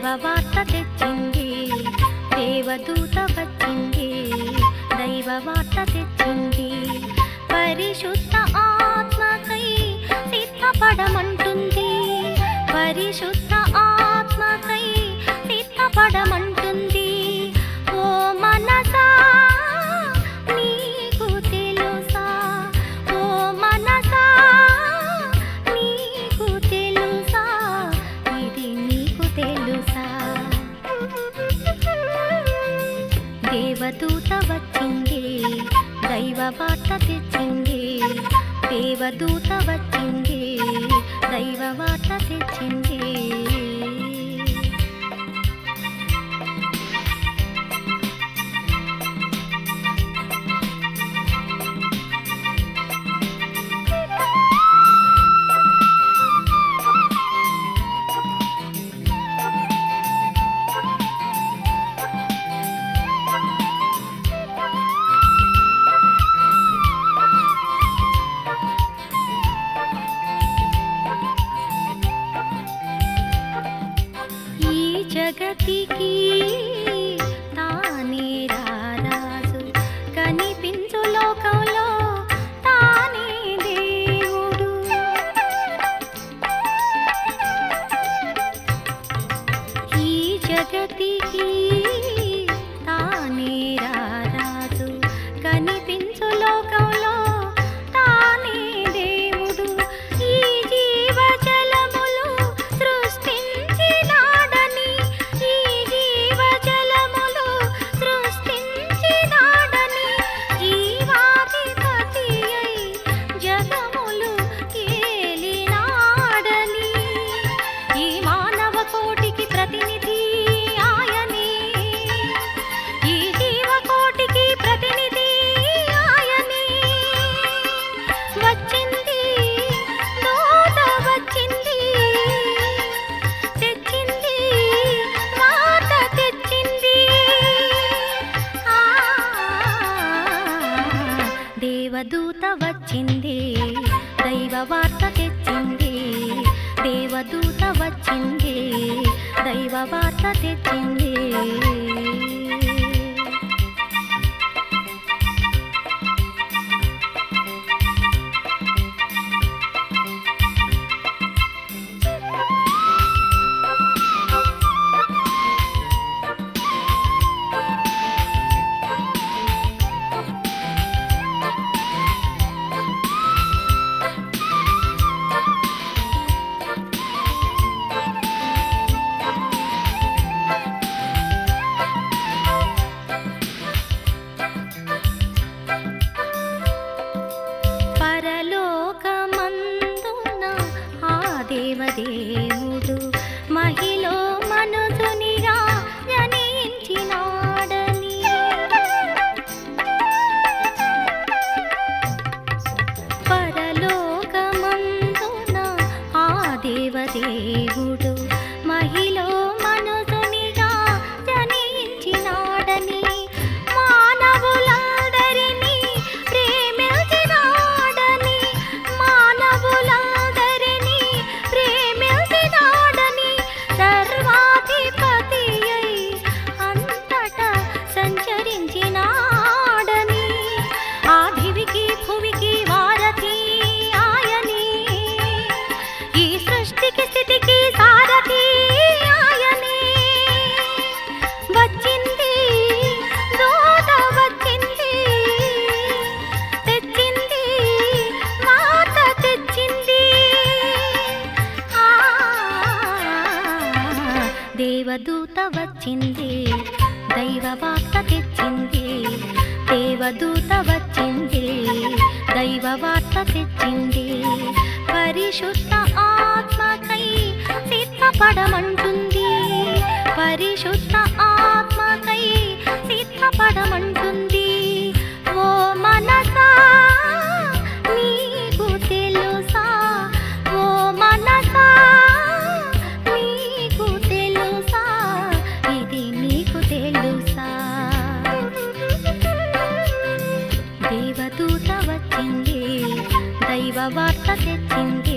దైవ వార్త తెచ్చింది దేవదూత వచ్చింది దైవ వార్త తెచ్చింది పరిశుద్ధ ఆత్మకై సిద్ధపడమంటుంది పరిశుద్ధ ఆత్మకై సిద్ధపడమంటుంది ఓ మనసా నీకు తెలుసా ఓ మనసా నీకు తెలుసా ఇది నీకు తెలుసా దేవదూత వచ్చింది దైవ వార్త తెచ్చింది దేవదూత వచ్చింది దైవ వార్త తెచ్చింది ఈ జగతికి తానే రారాజు కనిపించు లోకంలో తానే దేవుడు ఈ జగతికి తానే రారాజు కనిపించు లోకంలో తానే దేవుడు ఈ జీవజలములు సృష్టించినాడని ఈ జీవజలములు సృష్టించినాడని జీవాధిపతి అయి జగములు ఏలినాడని ఈ మానవ కోటికి ప్రతినిధి ఆయనే ఈ జీవకోటికి ప్రతినిధి ఆయనే వచ్చింది దూత వచ్చింది తెచ్చింది మాట తెచ్చింది ఆ దేవదూత వచ్చింది దైవ వార్త తెచ్చింది దేవదూత వచ్చింది దైవ వార్త తెచ్చింది పరలోకమందున ఆ దేవదేవుడు మహిలో మనుజునిగా జనించినాడని పరలోకమందున ఆ దేవదేవుడు మహిలో మనుజునిగా జనించినాడని మానవులందరినీ ప్రేమించినాడని మానవులందరినీ ప్రేమించినాడని సర్వాధిపతి అయి అంతటా సంచరించినాడని ఆ దివికి భువికి వారధి ఆయనే ఈ సృష్టికి స్థితికి సారథి ఆయనే వచ్చింది దూత వచ్చింది తెచ్చింది మాట తెచ్చింది ఆ దేవదూత వచ్చింది దైవ వార్త తెచ్చింది దేవదూత వచ్చింది దైవ వార్త తెచ్చింది పరిశుద్ధ ఆత్మకై సిద్ధపడమంటుంది పరిశుద్ధ ఆత్మకై సిద్ధపడమంటుంది ఓ మనసా నీకు తెలుసా ఓ మనసా నీకు తెలుసా ఇది నీకు తెలుసా దేవదూత వచ్చింది దైవ వార్త తెచ్చింది